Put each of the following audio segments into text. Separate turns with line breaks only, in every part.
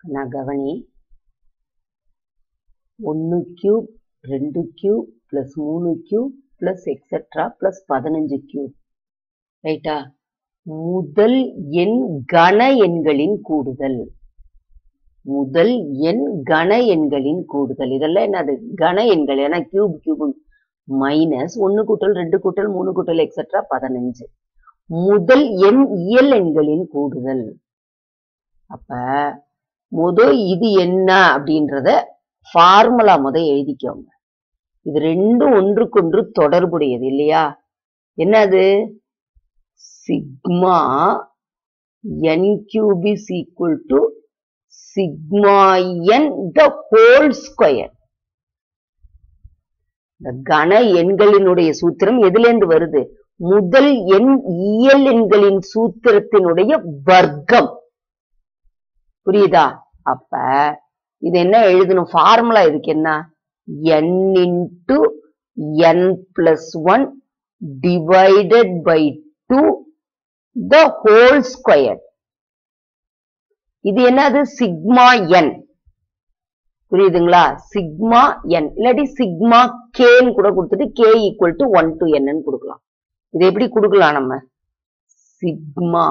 நான் கவனி ஒன்று கியூப் ரெண்டு கியூப் ப்ளஸ் மூணு கியூப் ப்ளஸ் எக்ஸெட்ரா ப்ளஸ் பதினஞ்சு கியூப் ரைட்டா முதல் எண் கன எண்களின் கூடுதல் முதல் எண் கன எண்களின் கூடுதல் இதெல்லாம் என்னது கன எண்கள் ஏன்னா கியூப் கியூப் மைனஸ் ஒன்று கூட்டல் ரெண்டு கூட்டல் மூணு கூட்டல் எக்ஸெட்ரா பதினஞ்சு முதல் எண் இயல் எண்களின் கூடுதல் அப்ப முத இது என்ன அப்படின்றத ஃபார்முலா முத எழுதிக்கோங்க இது ரெண்டும் ஒன்றுக்கொன்று தொடர்புடையது இல்லையா என்னது sigma n cube is equal to sigma n the whole square இந்த கன எண்களினுடைய சூத்திரம் எதுல இருந்து வருது முதல் எண் இயல் எண்களின் சூத்திரத்தினுடைய வர்க்கம் புரியுதா அப்ப இது என்ன எழுதணும் ஃபார்முலா இதுக்கு என்ன n into n plus one divided by two the whole square இது என்னது சிக்மா என் புரியுதுங்களா சிக்மா என் இல்லாட்டி சிக்மா கேன்னு கூட கொடுத்துட்டு k equal to one to என்னன்னு கொடுக்கலாம் இது எப்படி கொடுக்கலாம் நம்ம sigma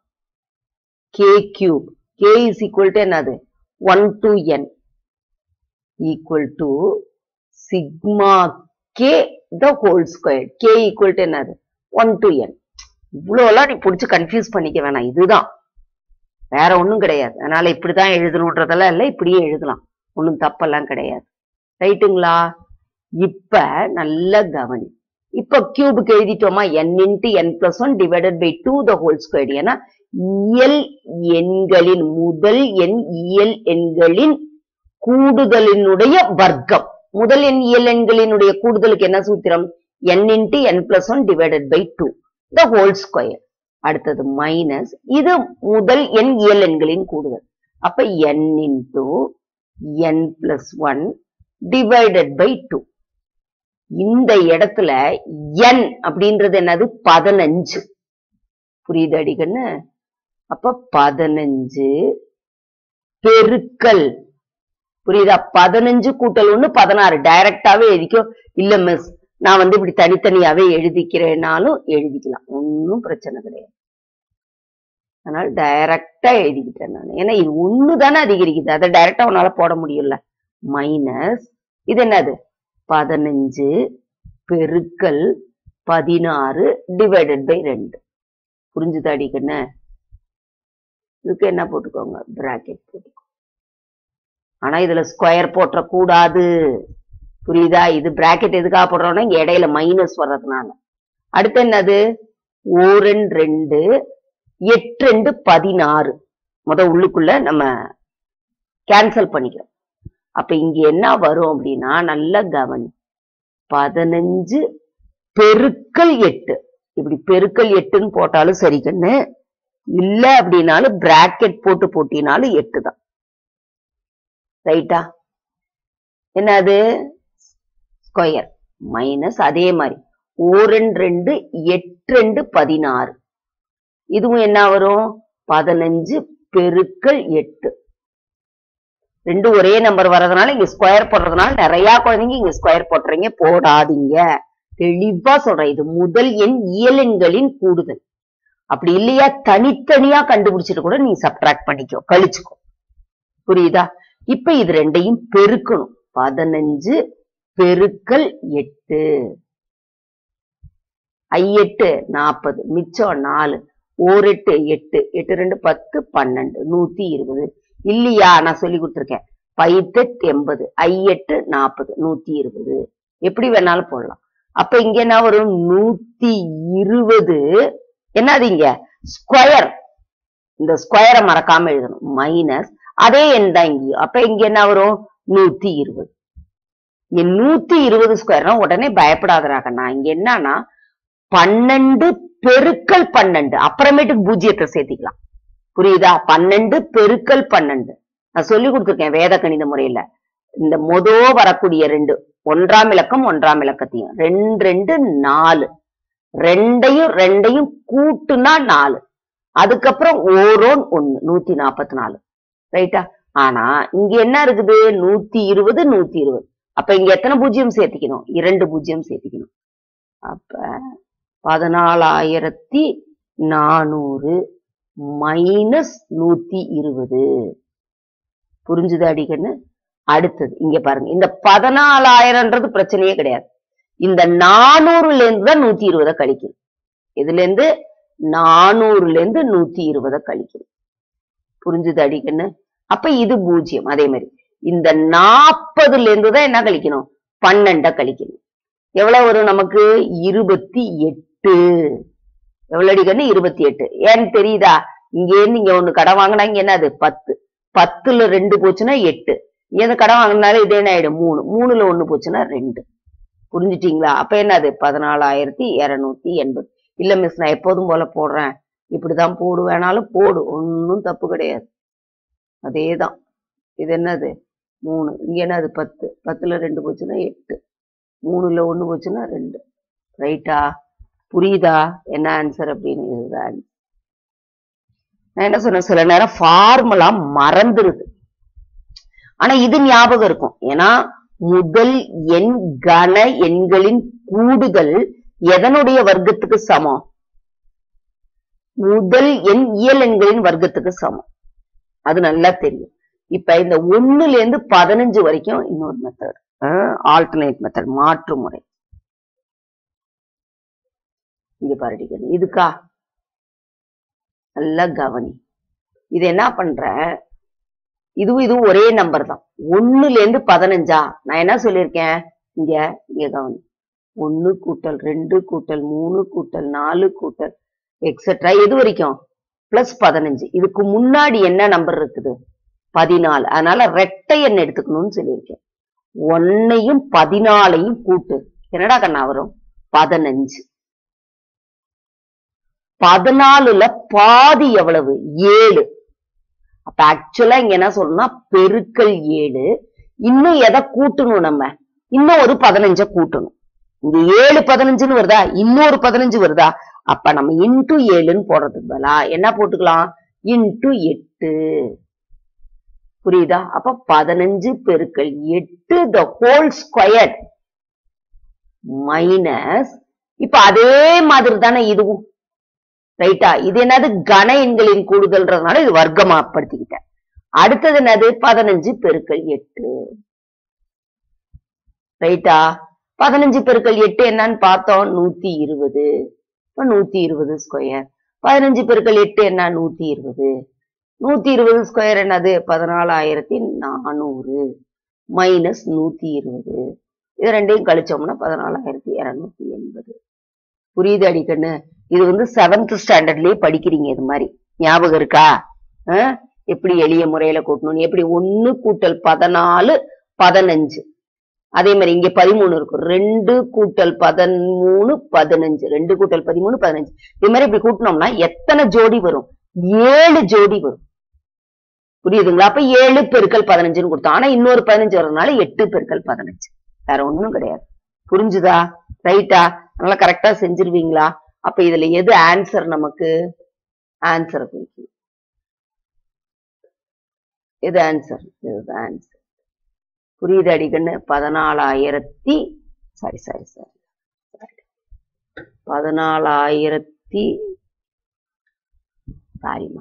k cube k is equal to என்னது one to n equal to sigma k the whole square k equal to என்னது ஒன் டு என் இவ்வளோலாம் நீ பிடிச்சி கன்ஃபியூஸ் பண்ணிக்க வேணாம் இதுதான் வேற ஒன்றும் கிடையாது அதனால இப்படிதான் எழுதணுன்றதெல்லாம் இல்லை இப்படியே எழுதலாம் ஒன்றும் தப்பெல்லாம் கிடையாது ரைட்டுங்களா இப்ப நல்ல கவனி இப்ப கியூபுக்கு எழுதிட்டோமா n into n plus one divided by two the whole square ஏன்னா இயல் எண்களின் முதல் எண் இயல் எண்களின் கூடுதலினுடைய வர்க்கம் முதல் எண் இயல் எண்களினுடைய கூடுதலுக்கு என்ன சூத்திரம் n into n plus one divided by two the whole square அடுத்தது மைனஸ் இது முதல் எண் இயல் எண்களின் கூடுதல் அப்ப n into n plus one divided by two இந்த இடத்துல n அப்படின்றது என்னது பதினஞ்சு புரியுது அடிக்கன்னு அப்ப பதினஞ்சு பெருக்கல் புரியுதா பதினஞ்சு கூட்டல் ஒண்ணு பதினாறு டைரக்டாவே எழுதிக்கோ இல்ல மிஸ் நான் வந்து இப்படி தனித்தனியாவே எழுதிக்கிறேனாலும் எழுதிக்கலாம் ஒன்னும் பிரச்சனை கிடையாது அதனால டைரக்டா எழுதிக்கிட்டேன் நான் ஏன்னா இது ஒண்ணு தானே அதிகரிக்குது அதை டைரக்டா உன்னால போட முடியும்ல மைனஸ் இது என்னது பதினஞ்சு பெருக்கல் பதினாறு டிவைடட் பை ரெண்டு புரிஞ்சுதா அடிக்கண்ணு இதுக்கு என்ன போட்டுக்கோங்க பிராக்கெட் போட்டுக்கோங்க ஆனா இதுல ஸ்கொயர் போட்ட கூடாது புரியுதா இது பிராக்கெட் எதுக்காக போடுறோம்னா இங்க இடையில மைனஸ் வர்றதுனால அடுத்து என்னது ஓரன் ரெண்டு எட்டு ரெண்டு பதினாறு முத உள்ளுக்குள்ள நம்ம கேன்சல் பண்ணிக்கிறோம் அப்ப இங்க என்ன வரும் அப்படின்னா நல்ல கவனி பதினஞ்சு பெருக்கல் எட்டு இப்படி பெருக்கல் எட்டுன்னு போட்டாலும் சரி கண்ணு இல்ல அப்படின்னாலும் பிராக்கெட் போட்டு போட்டினாலும் எட்டு தான் ரைட்டா என்னது ஸ்கொயர் மைனஸ் அதே மாதிரி ஓரன் ரெண்டு எட்டு ரெண்டு பதினாறு இதுவும் என்ன வரும் பதினஞ்சு பெருக்கல் எட்டு ரெண்டு ஒரே நம்பர் வர்றதுனால இங்க ஸ்கொயர் போடுறதுனால நிறைய குழந்தைங்க இங்க ஸ்கொயர் போட்டுறீங்க போடாதீங்க தெளிவா சொல்றேன் இது முதல் எண் இயலெண்களின் கூடுதல் அப்படி இல்லையா தனித்தனியா கண்டுபிடிச்சிட்டு கூட நீ சப்ட்ராக்ட் பண்ணிக்கோ கழிச்சுக்கோ புரியுதா இப்ப இது ரெண்டையும் பெருக்கணும் பதினஞ்சு பெருக்கல் எட்டு ஐ எட்டு நாற்பது மிச்சம் நாலு ஓர் எட்டு எட்டு எட்டு ரெண்டு பத்து பன்னெண்டு நூத்தி இருபது இல்லையா நான் சொல்லி கொடுத்துருக்கேன் பைத்தெட்டு எண்பது ஐ எட்டு நாற்பது நூத்தி இருபது எப்படி வேணாலும் போடலாம் அப்ப இங்க என்ன வரும் நூத்தி இருபது என்னது இங்க ஸ்கொயர் இந்த ஸ்கொயரை மறக்காம எழுதணும் மைனஸ் அதே எண் தான் இங்கேயும் அப்ப இங்க என்ன வரும் நூத்தி இருபது இங்க நூத்தி இருபது ஸ்கொயர்னா உடனே பயப்படாதராகண்ணா இங்க என்னன்னா பன்னெண்டு பெருக்கல் பன்னெண்டு அப்புறமேட்டுக்கு பூஜ்ஜியத்தை சேர்த்திக்கலாம் புரியுதா பன்னெண்டு பெருக்கல் பன்னெண்டு நான் சொல்லி கொடுத்துருக்கேன் வேத கணித முறையில இந்த மொதோ வரக்கூடிய ரெண்டு ஒன்றாம் இலக்கம் ஒன்றாம் இலக்கத்தையும் ரெண்டு ரெண்டு நாலு ரெண்டையும் ரெண்டையும் கூட்டுனா நாலு அதுக்கப்புறம் ஓரோன் ஒண்ணு நூத்தி நாற்பத்தி நாலு ரைட்டா ஆனா இங்க என்ன இருக்குது நூத்தி இருபது நூத்தி இருபது அப்ப இங்க எத்தனை பூஜ்ஜியம் சேர்த்திக்கணும் இரண்டு பூஜ்ஜியம் சேர்த்திக்கணும் அப்ப பதினாலாயிரத்தி நானூறு மைனஸ் நூத்தி இருபது புரிஞ்சுது அடிக்கன்னு அடுத்தது இங்க பாருங்க இந்த பதினாலாயிரம்ன்றது பிரச்சனையே கிடையாது இந்த நானூறுல இருந்து தான் நூத்தி இருபதை கழிக்கணும் இதுல இருந்து நானூறுல இருந்து நூத்தி இருபதை கழிக்கணும் புரிஞ்சுது அடிக்கன்னு அப்ப இது பூஜ்ஜியம் அதே மாதிரி இந்த நாற்பதுல இருந்து தான் என்ன கழிக்கணும் பன்னெண்ட கழிக்கணும் எவ்வளவு வரும் நமக்கு இருபத்தி எட்டு எவ்வளவு அடிக்கன்னு இருபத்தி எட்டு ஏன்னு தெரியுதா இங்க இருந்து இங்க ஒண்ணு கடை வாங்கினா இங்க என்னது பத்து பத்துல ரெண்டு போச்சுன்னா எட்டு இங்க இருந்து கடை வாங்கினாலும் இது என்ன ஆயிடும் மூணு மூணுல ஒண்ணு போச்சுன்னா ரெண்டு புரிஞ்சுட்டீங்களா அப்ப என்னது பதினாலாயிரத்தி இருநூத்தி எண்பது இல்ல மிஸ் நான் எப்போதும் போல போடுறேன் இப்படிதான் போடுவேனாலும் போடு ஒன்னும் தப்பு கிடையாது அதேதான் இது என்னது மூணு இங்க என்னது பத்து பத்துல ரெண்டு போச்சுன்னா எட்டு மூணுல ஒண்ணு போச்சுன்னா ரெண்டு ரைட்டா புரியுதா என்ன ஆன்சர் அப்படின்னு இதுதான் நான் என்ன சொன்னேன் சில நேரம் ஃபார்முலா மறந்துருது ஆனா இது ஞாபகம் இருக்கும் ஏன்னா முதல் எண் கன எண்களின் கூடுதல் எதனுடைய வர்க்கத்துக்கு சமம் முதல் எண் இயல் எண்களின் வர்க்கத்துக்கு சமம் அது நல்லா தெரியும் இப்ப இந்த ஒண்ணுல இருந்து பதினஞ்சு வரைக்கும் இன்னொரு மெத்தட் ஆல்டர்னேட் மெத்தட் மாற்று முறை இங்க பாருடிக்கணும் இதுக்கா நல்லா கவனி இது என்ன பண்ற இதுவும் இதுவும் ஒரே நம்பர் தான் ஒண்ணுல இருந்து பதினஞ்சா நான் என்ன சொல்லியிருக்கேன் இங்க இங்க கவனி ஒண்ணு கூட்டல் ரெண்டு கூட்டல் மூணு கூட்டல் நாலு கூட்டல் எக்ஸெட்ரா எது வரைக்கும் பிளஸ் பதினஞ்சு இதுக்கு முன்னாடி என்ன நம்பர் இருக்குது பதினாலு அதனால ரெட்டை எண் எடுத்துக்கணும்னு சொல்லியிருக்கேன் ஒன்னையும் பதினாலையும் கூட்டு என்னடா கண்ணா வரும் பதினஞ்சு பதினாலுல பாதி எவ்வளவு ஏழு அப்ப ஆக்சுவலா இங்க என்ன சொல்லணும்னா பெருக்கல் ஏழு இன்னும் எதை கூட்டணும் நம்ம இன்னும் ஒரு பதினஞ்ச கூட்டணும் இங்க ஏழு பதினஞ்சுன்னு வருதா இன்னொரு பதினஞ்சு வருதா அப்ப நம்ம இன்டு ஏழுன்னு போடுறதுக்கு பதிலா என்ன போட்டுக்கலாம் இன்டு எட்டு புரியுதா அப்ப பதினஞ்சு பெருக்கல் எட்டு த ஹோல் ஸ்கொயர் மைனஸ் இப்ப அதே மாதிரி தானே இதுவும் ரைட்டா இது என்னது கன எண்களின் கூடுதல்ன்றதுனால இது வர்க்கமாப்படுத்திக்கிட்டேன் அடுத்தது என்னது பதினஞ்சு பெருக்கல் எட்டு ரைட்டா பதினஞ்சு பெருக்கல் எட்டு என்னன்னு பார்த்தோம் நூத்தி இருபது இப்ப நூத்தி இருபது ஸ்கொயர் பதினஞ்சு பெருக்கல் எட்டு என்ன நூத்தி இருபது நூத்தி இருபது ஸ்கொயர் என்னது பதினாலாயிரத்தி நானூறு மைனஸ் நூத்தி இருபது இது ரெண்டையும் கழிச்சோம்னா பதினாலாயிரத்தி இருநூத்தி எண்பது புரியுது அடிக்கண்ணு இது வந்து செவன்த் ஸ்டாண்டர்ட்லயே படிக்கிறீங்க இது மாதிரி ஞாபகம் இருக்கா அஹ்? எப்படி எளிய முறையில கூட்டணும் எப்படி ஒண்ணு கூட்டல் பதினாலு பதினஞ்சு அதே மாதிரி இங்க பதிமூணு இருக்கும் ரெண்டு கூட்டல் பதிமூணு பதினஞ்சு ரெண்டு கூட்டல் பதிமூணு பதினஞ்சு இது மாதிரி இப்படி கூட்டினோம்னா எத்தனை ஜோடி வரும் ஏழு ஜோடி வரும் புரியுதுங்களா அப்ப ஏழு பெருக்கல் பதினஞ்சுன்னு கொடுத்தோம் ஆனா இன்னொரு பதினஞ்சு வரதுனால எட்டு பெருக்கல் பதினஞ்சு வேற ஒண்ணும் கிடையாது புரிஞ்சுதா ரைட்டா நல்லா கரெக்டா செஞ்சிருவீங்களா அப்ப இதுல எது ஆன்சர் நமக்கு ஆன்சரை குறிக்கும் எது ஆன்சர் இதுதான் ஆன்சர் புரியுது அடிக்கண்ணு பதினாலாயிரத்தி சாரி சாரி சாரி பதினாலாயிரத்தி சாரிம்மா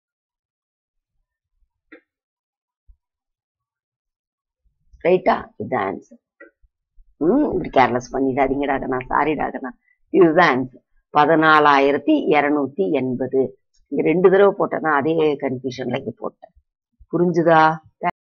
ரைட்டா இது ஆன்சர் ம் இப்படி கேர்லெஸ் பண்ணிடாதீங்கடா நான் சாரிடா நான் இதுதான் ஆன்சர் பதினாலாயிரத்தி இருநூத்தி எண்பது இங்க ரெண்டு தடவை போட்டேன்னா அதே கன்ஃபியூஷன்ல இங்க போட்டேன் புரிஞ்சுதா